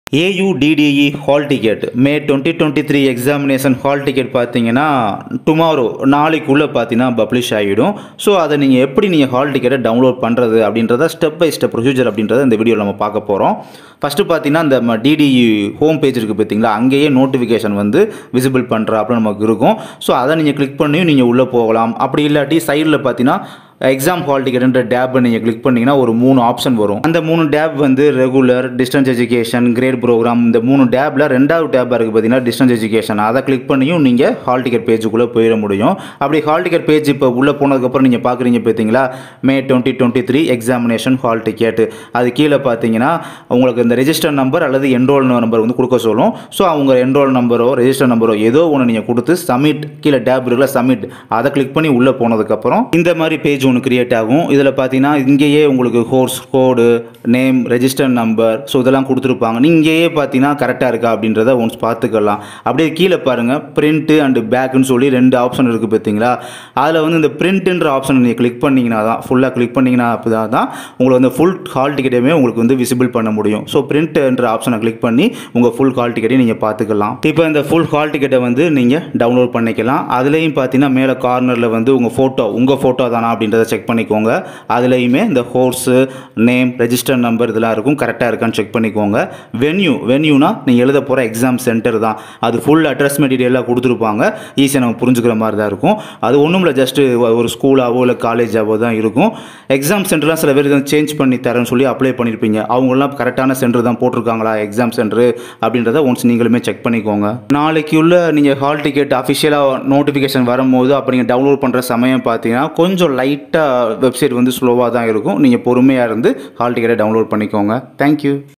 ஏயுடிடிஇ hall ticket May twenty twenty three examination hall ticket பார்த்தீங்கன்னா tomorrow நாளைக்குள்ளே பார்த்தீங்கன்னா publish ஆகிடும் ஸோ அதை நீங்கள் எப்படி நீங்கள் ஹால் டிக்கெட்டை டவுன்லோட் பண்ணுறது அப்படின்றத ஸ்டெப் பை ஸ்டெப் ப்ரொசீஜர் அப்படின்றத இந்த வீடியோவில் நம்ம பார்க்க போகிறோம் ஃபஸ்ட்டு பார்த்தீங்கன்னா இந்த டிடிஇ ஹோம் பேஜ் இருக்குது பார்த்தீங்களா அங்கேயே நோட்டிஃபிகேஷன் வந்து விசிபிள் பண்ணுற அப்படின்னு நமக்கு இருக்கும் ஸோ அதை நீங்கள் கிளிக் பண்ணியும் நீங்கள் உள்ளே போகலாம் அப்படி இல்லாட்டி சைடில் பார்த்தீங்கன்னா எக்ஸாம் ஹால் டிக்கெட்ன்ற டேப்பை நீங்கள் கிளிக் பண்ணிங்கன்னா ஒரு மூணு ஆப்ஷன் வரும் அந்த மூணு டேப் வந்து regular distance education grade program இந்த மூணு டேப்பில் ரெண்டாவது டேப்பாக இருக்குது பார்த்தீங்கன்னா டிஸ்டன்ஸ் எஜுகேஷன் அதை கிளிக் பண்ணியும் நீங்கள் ஹால் டிக்கெட் பேஜுக்குள்ளே போயிட முடியும் அப்படி ஹால் டிக்கெட் பேஜ் இப்போ உள்ளே போனதுக்கப்புறம் நீங்கள் பார்க்குறீங்க பார்த்தீங்களா May twenty twenty three examination hall ticket அது கீழே பார்த்தீங்கன்னா உங்களுக்கு இந்த ரெஜிஸ்டர் நம்பர் அல்லது என்ரோல் நம்பர் வந்து கொடுக்க சொல்லும் ஸோ அவங்க என்ரோல் நம்பரோ ரெஜிஸ்டர் நம்பரோ ஏதோ ஒன்று நீங்கள் கொடுத்து சப்மிட் கீழே டேப் இருக்குல்ல சப்மிட் அதை கிளிக் பண்ணி உள்ளே போனதுக்கப்புறம் இந்த மாதிரி பேஜ் ஒன்று கிரியேட் ஆகும் இதில் பார்த்தீங்கன்னா இங்கேயே உங்களுக்கு course code name register number so இதெல்லாம் கொடுத்துருப்பாங்க நீங்கள் இங்கேயே பார்த்தீங்கன்னா கரெக்டாக இருக்கா அப்படின்றத ஒன்ஸ் பார்த்துக்கலாம் அப்படியே கீழே பாருங்கள் பிரிண்ட்டு அண்டு பேக்குன்னு சொல்லி ரெண்டு ஆப்ஷன் இருக்குது பார்த்தீங்களா அதில் வந்து இந்த பிரிண்ட்டுன்ற ஆப்ஷன் நீங்கள் கிளிக் பண்ணிங்கன்னா தான் ஃபுல்லாக கிளிக் பண்ணிங்கன்னா அப்போ தான் உங்களுக்கு வந்து ஃபுல் ஹால் டிக்கெட்டுமே உங்களுக்கு வந்து விசிபிள் பண்ண முடியும் ஸோ பிரிண்ட்ன்ற ஆப்ஷனை கிளிக் பண்ணி உங்கள் ஃபுல் ஹால் டிக்கெட்டையும் நீங்கள் பார்த்துக்கலாம் இப்போ இந்த ஃபுல் ஹால் டிக்கெட்டை வந்து நீங்கள் டவுன்லோட் பண்ணிக்கலாம் அதுலேயும் பார்த்தீங்கன்னா மேலே கார்னரில் வந்து உங்கள் ஃபோட்டோ உங்கள் ஃபோட்டோ தானா அப்படின்றத செக் பண்ணிக்கோங்க அதுலேயுமே இந்த ஹோர்ஸு நேம் ரெஜிஸ்டர் நம்பர் இதெல்லாம் இருக்கும் கரெக்டாக இருக்கான்னு செக் பண்ணிக்கோங்க வென்யூ வென்யூனா நீங்கள் எழுத போகிற எக்ஸாம் சென்டர் தான் அது ஃபுல் அட்ரஸ் மெட்டீரியலாக கொடுத்துருப்பாங்க ஈஸியாக நம்ம புரிஞ்சுக்கிற மாதிரி தான் இருக்கும் அது ஒன்றும் இல்லை ஜஸ்ட்டு ஒரு ஸ்கூலாவோ இல்லை காலேஜாவோ தான் இருக்கும் எக்ஸாம் சென்டர்லாம் சில பேர் சேஞ்ச் பண்ணி தரேன்னு சொல்லி அப்ளை பண்ணியிருப்பீங்க அவங்களாம் கரெக்டான சென்டர் தான் போட்டிருக்காங்களா எக்ஸாம் சென்டர் அப்படின்றத ஒன்ஸ் நீங்களுமே செக் பண்ணிக்கோங்க நாளைக்குள்ள நீங்கள் ஹால் டிக்கெட் அஃபிஷியலாக நோட்டிஃபிகேஷன் வரும்போது அப்போ நீங்கள் டவுன்லோட் பண்ணுற சமயம் பார்த்தீங்கன்னா கொஞ்சம் லைட்டாக வெப்சைட் வந்து ஸ்லோவாக தான் இருக்கும் நீங்கள் பொறுமையாக இருந்து ஹால் டிக்கெட்டை டவுன்லோட் பண்ணிக்கோங்க தேங்க்யூ